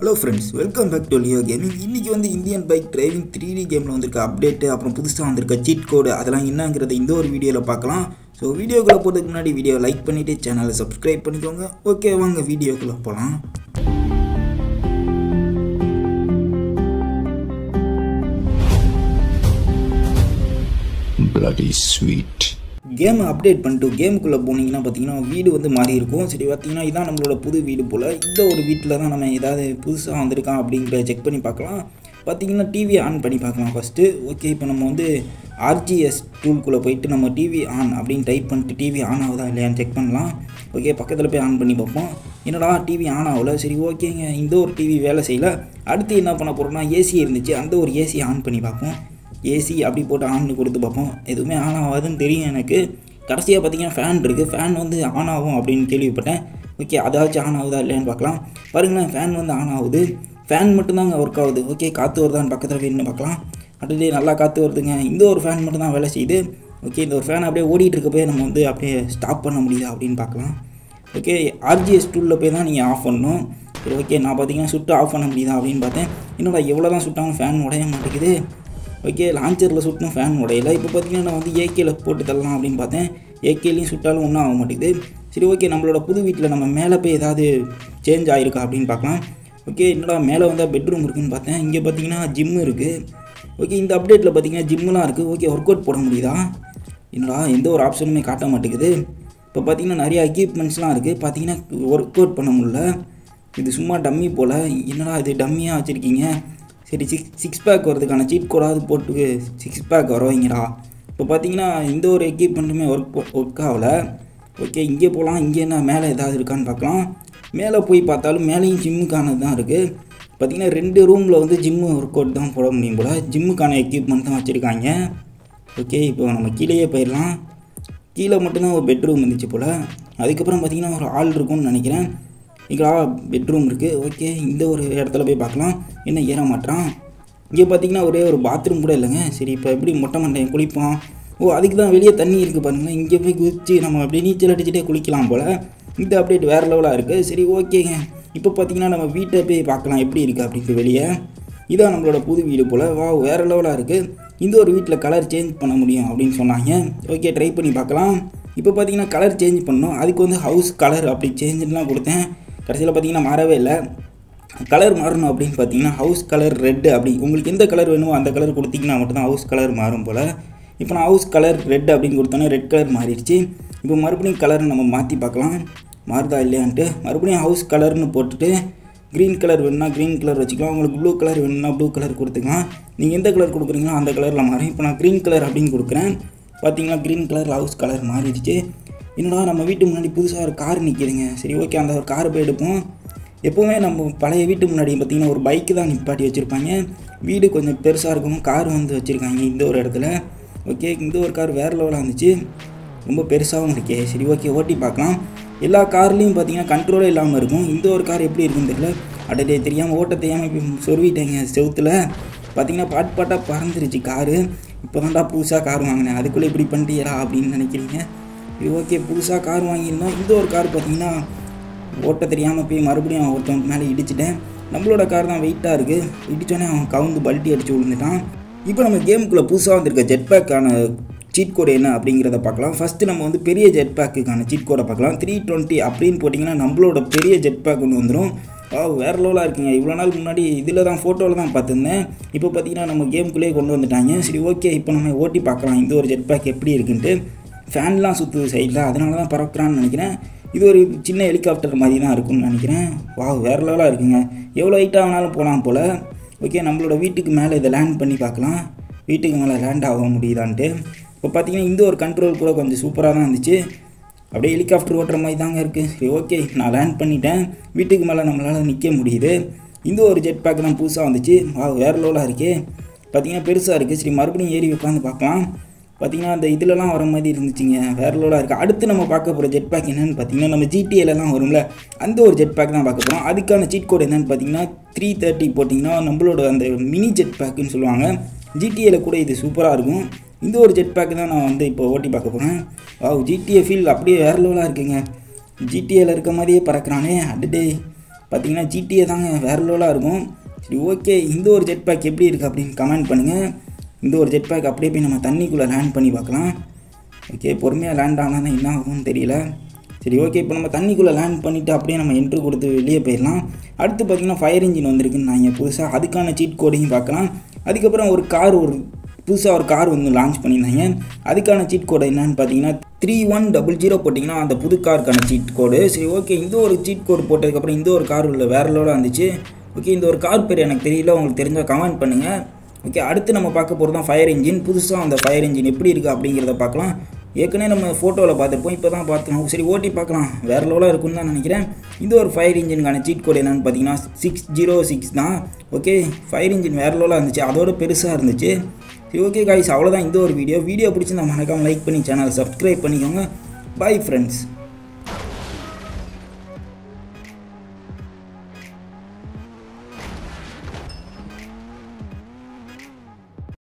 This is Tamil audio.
Hello friends welcome back to Leo gaming இன்றைக்கி வந்து Indian bike driving three D கேமில் வந்திருக்க அப்டேட்டு அப்புறம் புதுசாக வந்திருக்க சீட் கோடு அதெல்லாம் என்னங்கிறத இந்த ஒரு வீடியோவில் பார்க்கலாம் ஸோ வீடியோக்குள்ளே போகிறதுக்கு முன்னாடி வீடியோ லைக் பண்ணிவிட்டு சேனலை சப்ஸ்கிரைப் பண்ணிக்கோங்க ஓகே வாங்க வீடியோக்குள்ளே போகலாம் bloody sweet. கேம் அப்டேட் பண்ணிட்டு கேமுக்குள்ளே போனீங்கன்னா பார்த்தீங்கன்னா வீடு வந்து மாறி இருக்கும் சரி பார்த்தீங்கன்னா இதான் நம்மளோட புது வீடு போல் இந்த ஒரு வீட்டில் தான் நம்ம ஏதாவது புதுசாக வந்திருக்கான் அப்படிங்கிற செக் பண்ணி பார்க்கலாம் பார்த்தீங்கன்னா டிவி ஆன் பண்ணி பார்க்கலாம் ஃபஸ்ட்டு ஓகே இப்போ நம்ம வந்து ஆர்ஜிஎஸ் டூல்குள்ளே போயிட்டு நம்ம டிவி ஆன் அப்படின்னு டைப் பண்ணிட்டு டிவி ஆன் ஆகுதா இல்லையான்னு செக் பண்ணலாம் ஓகே பக்கத்தில் போய் ஆன் பண்ணி பார்ப்போம் என்னடா டிவி ஆன் ஆகல சரி ஓகேங்க இந்த ஒரு டிவி வேலை செய்யல அடுத்து என்ன பண்ண போகிறோம்னா ஏசி இருந்துச்சு அந்த ஒரு ஏசி ஆன் பண்ணி பார்ப்போம் ஏசி அப்படி போட்டு ஆன் கொடுத்து பார்ப்போம் எதுவுமே ஆன் ஆகாதுன்னு தெரியும் எனக்கு கடைசியாக பார்த்தீங்கன்னா ஃபேன் இருக்குது ஃபேன் வந்து ஆன் ஆகும் அப்படின்னு கேள்விப்பட்டேன் ஓகே அதாச்சும் ஆன் ஆகுதா இல்லையான்னு பார்க்கலாம் பாருங்களேன் ஃபேன் வந்து ஆன் ஆகுது ஃபேன் மட்டும்தாங்க ஒர்க் ஆகுது ஓகே காற்று வருதான்னு பக்கத்தில் போயின்னு பார்க்கலாம் அடுத்து நல்லா காற்று வருதுங்க இந்த ஒரு ஃபேன் மட்டும் தான் வேலை செய்யுது ஓகே இந்த ஒரு ஃபேன் அப்படியே ஓடிட்டு இருக்க போய் நம்ம வந்து அப்படியே ஸ்டாப் பண்ண முடியுதா அப்படின்னு பார்க்கலாம் ஓகே ஆர்ஜிஎஸ் டூலில் போய் தான் நீங்கள் ஆஃப் பண்ணணும் சரி ஓகே நான் பார்த்தீங்கன்னா சுட்டு ஆஃப் பண்ண முடியுதா அப்படின்னு பார்த்தேன் என்னடா எவ்வளோ தான் சுட்டாலும் ஃபேன் உடைய மாட்டேங்குது ஓகே லான்ச்சரில் சுட்டும் ஃபேன் உடையல இப்போ பார்த்தீங்கன்னா நான் வந்து ஏகேல போட்டு தள்ளலாம் அப்படின்னு பார்த்தேன் ஏகேலையும் சுட்டாலும் ஒன்றும் ஆக மாட்டேங்குது சரி ஓகே நம்மளோட புது வீட்டில் நம்ம மேலே போய் ஏதாவது சேஞ்ச் ஆகிருக்கா அப்படின்னு பார்க்கலாம் ஓகே என்னடா மேலே வந்தால் பெட்ரூம் இருக்குன்னு பார்த்தேன் இங்கே பார்த்தீங்கன்னா ஜிம்மு இருக்குது ஓகே இந்த அப்டேட்டில் பார்த்தீங்கன்னா ஜிம்முலாம் இருக்குது ஓகே ஒர்க் அவுட் போட முடியுதா என்னடா எந்த ஒரு ஆப்ஷனுமே காட்ட மாட்டேங்குது இப்போ பார்த்தீங்கன்னா நிறைய எக்யூப்மெண்ட்ஸ்லாம் இருக்குது பார்த்தீங்கன்னா ஒர்க் அவுட் பண்ண முடியல இது சும்மா டம்மி போல் என்னடா இது டம்மியாக வச்சுருக்கீங்க சரி சிக்ஸ் சிக்ஸ் பேக் வரதுக்கான சீட் கோடாவது போட்டு சிக்ஸ் பேக் வரவைங்கடா இப்போ பார்த்தீங்கன்னா இந்த ஒரு எக்யூப்மெண்ட்டுமே ஒர்க் ஒர்க் ஆகலை ஓகே இங்கே போகலாம் இங்கே என்ன மேலே ஏதாவது இருக்கான்னு பார்க்கலாம் மேலே போய் பார்த்தாலும் மேலேயும் ஜிம்முக்கானது தான் இருக்குது பார்த்தீங்கன்னா ரெண்டு ரூமில் வந்து ஜிம்மு ஒர்க் அவுட் தான் போட முடியும் போல் ஜிம்முக்கான எக்யூப்மெண்ட் தான் வச்சுருக்காங்க ஓகே இப்போ நம்ம கீழேயே போயிடலாம் கீழே மட்டும்தான் ஒரு பெட்ரூம் இருந்துச்சு போல் அதுக்கப்புறம் பார்த்தீங்கன்னா ஒரு ஆள் இருக்கும்னு நினைக்கிறேன் இங்கே பெட்ரூம் இருக்குது ஓகே இந்த ஒரு இடத்துல போய் பார்க்கலாம் என்ன ஏற மாட்டான் இங்கே பார்த்தீங்கன்னா ஒரே ஒரு பாத்ரூம் கூட இல்லைங்க சரி இப்போ எப்படி மொட்டை மண்டையன் குளிப்பான் ஓ அதுக்கு தான் வெளியே தண்ணி இருக்குது பாருங்களேன் இங்கே போய் குதிச்சு நம்ம அப்படியே நீச்சல் அடிச்சுட்டே குளிக்கலாம் போல் இந்த அப்டேட் வேறு லெவலாக இருக்குது சரி ஓகேங்க இப்போ பார்த்தீங்கன்னா நம்ம வீட்டை போய் பார்க்கலாம் எப்படி இருக்குது அப்படின்ட்டு வெளியே இதான் நம்மளோட புது வீடு போல் வா வேறு லெவலாக இருக்குது இந்த ஒரு வீட்டில் கலர் சேஞ்ச் பண்ண முடியும் அப்படின்னு சொன்னாங்க ஓகே ட்ரை பண்ணி பார்க்கலாம் இப்போ பார்த்தீங்கன்னா கலர் சேஞ்ச் பண்ணோம் அதுக்கு வந்து ஹவுஸ் கலர் அப்படி சேஞ்சுலாம் கொடுத்தேன் கடைசியில் பார்த்தீங்கன்னா மாறவே இல்லை கலர் மாறணும் அப்படின்னு பார்த்தீங்கன்னா ஹவுஸ் கலர் ரெட்டு அப்படி உங்களுக்கு எந்த கலர் வேணுமோ அந்த கலர் கொடுத்தீங்கன்னா மட்டும்தான் ஹவுஸ் கலர் மாறும் போல் இப்போ நான் ஹவுஸ் கலர் ரெட் அப்படின்னு கொடுத்தோன்னே ரெட் கலர் மாறிடுச்சு இப்போ மறுபடியும் கலர் நம்ம மாற்றி பார்க்கலாம் மாறுதா இல்லையான்ட்டு மறுபடியும் ஹவுஸ் கலர்னு போட்டுட்டு க்ரீன் கலர் வேணும்னா க்ரீன் கலர் வச்சுக்கலாம் உங்களுக்கு ப்ளூ கலர் வேணும்னா ப்ளூ கலர் கொடுத்துக்கலாம் நீங்கள் எந்த கலர் கொடுக்குறீங்களோ அந்த கலரில் மாறும் இப்போ நான் க்ரீன் கலர் அப்படின்னு கொடுக்குறேன் பார்த்தீங்கன்னா க்ரீன் கலர் ஹவுஸ் கலர் மாறிடுச்சு என்னடா நம்ம வீட்டு முன்னாடி புதுசாக ஒரு கார் நிற்கிதுங்க சரி ஓகே அந்த ஒரு காரை போய் எடுப்போம் எப்போவுமே நம்ம பழைய வீட்டு முன்னாடி பார்த்திங்கன்னா ஒரு பைக்கு தான் நிப்பாட்டி வச்சுருப்பாங்க வீடு கொஞ்சம் பெருசாக இருக்கும் கார் வந்து வச்சுருக்காங்க இந்த ஒரு இடத்துல ஓகே இந்த ஒரு கார் வேறு லெவலாக இருந்துச்சு ரொம்ப பெருசாகவும் இருக்கே சரி ஓகே ஓட்டி பார்க்கலாம் எல்லா கார்லேயும் பார்த்தீங்கன்னா கண்ட்ரோலே இல்லாமல் இருக்கும் இந்த ஒரு கார் எப்படி இருக்குன்னு தெரியல அடடே தெரியாமல் ஓட்ட தெரியாமல் இப்போ சொருவிட்டேங்க செவுத்தில் பார்த்தீங்கன்னா பாட்டு பாட்டாக பறந்துருச்சு காரு இப்போ தான்டா புதுசாக கார் வாங்கினேன் அதுக்குள்ளே இப்படி பண்ணிட்டியடா அப்படின்னு நினைக்கிறீங்க இது ஓகே புதுசாக கார் வாங்கியிருந்தோம் இந்த ஒரு கார் பார்த்தீங்கன்னா ஓட்ட தெரியாமல் போய் மறுபடியும் ஒருத்தவங்க மேலே இடிச்சிட்டேன் நம்மளோட கார் தான் வெயிட்டாக இருக்குது இடித்தோடனே அவன் கவுந்து பல்ட்டி அடித்து விழுந்துட்டான் இப்போ நம்ம கேமுக்குள்ளே புதுசாக வந்திருக்க ஜெட் பேக்கான சீட் கோடு என்ன அப்படிங்கிறத பார்க்கலாம் ஃபஸ்ட்டு நம்ம வந்து பெரிய ஜெட் பேக்குக்கான சீட் கோடை பார்க்கலாம் த்ரீ டுவெண்ட்டி அப்படின்னு போட்டிங்கன்னா நம்மளோட பெரிய ஜெட் பேக் ஒன்று வந்துடும் ஆ வேறு லெவலாக இருக்குங்க இவ்வளோ நாள் முன்னாடி இதில் தான் ஃபோட்டோவில் தான் பார்த்துருந்தேன் இப்போ பார்த்தீங்கன்னா நம்ம கேமுக்குள்ளேயே கொண்டு வந்துட்டாங்க சரி ஓகே இப்போ நம்ம ஓட்டி பார்க்கலாம் இந்த ஒரு ஜெட் பேக் எப்படி இருக்குன்ட்டு ஃபேன்லாம் சுற்றுது சைடில் அதனால தான் பறக்குறான்னு நினைக்கிறேன் இது ஒரு சின்ன ஹெலிகாப்டர் மாதிரி தான் இருக்கும்னு நினைக்கிறேன் வா வேறு லெவலாக இருக்குங்க எவ்வளோ ஹைட்டாக வேணாலும் போகலாம் போல் ஓகே நம்மளோட வீட்டுக்கு மேலே இதை லேண்ட் பண்ணி பார்க்கலாம் வீட்டுக்கு மேலே லேண்ட் ஆக முடியுதான்ட்டு இப்போ பார்த்தீங்கன்னா இந்த ஒரு கண்ட்ரோல் கூட கொஞ்சம் சூப்பராக தான் இருந்துச்சு அப்படியே ஹெலிகாப்டர் ஓட்டுற மாதிரி தாங்க இருக்குது சரி ஓகே நான் லேண்ட் பண்ணிட்டேன் வீட்டுக்கு மேலே நம்மளால் நிற்க முடியுது இந்த ஒரு ஜெட் பேக் தான் புதுசாக வந்துச்சு வா வேறு லெவலாக இருக்கே பார்த்தீங்கன்னா பெருசாக இருக்குது சரி மறுபடியும் ஏறி உட்காந்து பார்க்கலாம் பார்த்தீங்கன்னா அந்த இதிலலாம் வர மாதிரி இருந்துச்சுங்க வேறு லோடாக இருக்குது அடுத்து நம்ம பார்க்க போகிற ஜெட் பேக் என்னென்னு பார்த்தீங்கன்னா நம்ம ஜிடிஏலலாம் வரும்ல அந்த ஒரு ஜெட் பேக் தான் பார்க்க போகிறோம் அதுக்கான சீட் கோட் என்னென்னு பார்த்தீங்கன்னா த்ரீ தேர்ட்டி போட்டிங்கன்னா நம்மளோட அந்த மினி ஜெட் பேக்குன்னு சொல்லுவாங்க ஜிடிஏல கூட இது சூப்பராக இருக்கும் இந்த ஒரு ஜெட் பேக் தான் நான் வந்து இப்போ ஓட்டி பார்க்க போகிறேன் வாவ் ஜிடிஏ ஃபீல் அப்படியே வேறு லெவலாக இருக்குங்க ஜிடிஏல இருக்க மாதிரியே பறக்கிறானே அடடே பார்த்தீங்கன்னா ஜிடிஏ தாங்க வேறு லெவலாக இருக்கும் சரி ஓகே இந்த ஒரு ஜெட் பேக் எப்படி இருக்குது அப்படின்னு கமெண்ட் பண்ணுங்கள் இந்த ஒரு ஜெட் பேக் அப்படியே போய் நம்ம தண்ணிக்குள்ளே லேண்ட் பண்ணி பார்க்கலாம் ஓகே பொறுமையாக லேண்ட் ஆனால் தான் என்ன ஆகும்னு தெரியல சரி ஓகே இப்போ நம்ம தண்ணிக்குள்ளே லேண்ட் பண்ணிவிட்டு அப்படியே நம்ம என்ட்ரு கொடுத்து வெளியே போயிடலாம் அடுத்து பார்த்திங்கன்னா ஃபயர் இன்ஜின் வந்திருக்குன்னு நான் இங்கே புதுசாக அதுக்கான சீட் கோடையும் பார்க்கலாம் அதுக்கப்புறம் ஒரு கார் ஒரு புதுசாக ஒரு கார் வந்து லான்ச் பண்ணியிருந்தாங்க அதுக்கான சீட் கோடு என்னன்னு பார்த்தீங்கன்னா த்ரீ ஒன் டபுள் ஜீரோ போட்டிங்கன்னா அந்த புது காருக்கான சீட் கோடு சரி ஓகே இந்த ஒரு சீட் கோடு போட்டதுக்கப்புறம் இந்த ஒரு கார் உள்ள வேறு லெவலாக இருந்துச்சு ஓகே இந்த ஒரு கார் பேர் எனக்கு தெரியல உங்களுக்கு தெரிஞ்சால் கமெண்ட் பண்ணுங்கள் ஓகே அடுத்து நம்ம பார்க்க போகிறது தான் ஃபயர் இன்ஜின் புதுசாக அந்த ஃபயர் இன்ஜின் எப்படி இருக்குது அப்படிங்கிறத பார்க்கலாம் ஏற்கனவே நம்ம ஃபோட்டோவில் பார்த்துருப்போம் இப்போ தான் பார்த்தோம் சரி ஓட்டி பார்க்கலாம் வேறு லெவலாக இருக்கும்னு தான் நினைக்கிறேன் இந்த ஒரு ஃபயர் இன்ஜினுக்கான சீட் கோட் என்னென்னு பார்த்தீங்கன்னா சிக்ஸ் ஜீரோ சிக்ஸ் தான் ஓகே ஃபயர் இன்ஜின் வேறு லெவலாக இருந்துச்சு அதோட பெருசாக இருந்துச்சு சரி ஓகே காய்ஸ் அவ்வளோதான் இந்த ஒரு வீடியோ வீடியோ பிடிச்சிருந்தா மறக்காமல் லைக் பண்ணி சேனல் சப்ஸ்கிரைப் பண்ணிக்கோங்க பாய் ஃப்ரெண்ட்ஸ்